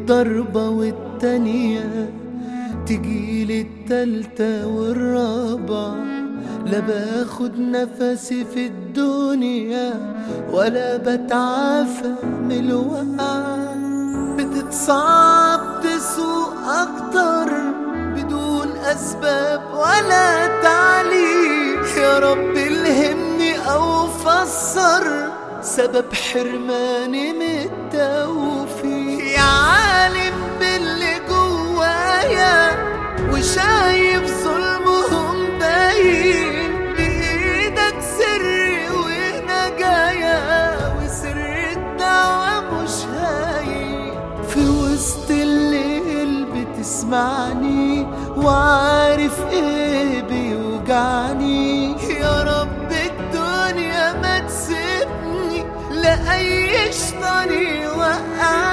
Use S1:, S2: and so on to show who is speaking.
S1: ضربة والتانية تجيلي التالتة والرابعة لا باخد نفسي في الدنيا ولا بتعافى من الوقعة بتتصعب تسوق أكتر بدون أسباب ولا تعليق يا رب الهمني أو فسر سبب حرماني من التوفيق يا عالم باللي جوايا وشايف ظلمهم باين بإيدك سري ونجايا وسر الدعوة مش هاين في وسط الليل بتسمعني وعارف ايه بيوجعني يا رب الدنيا ما تسيبني لأي شيطان يوقعني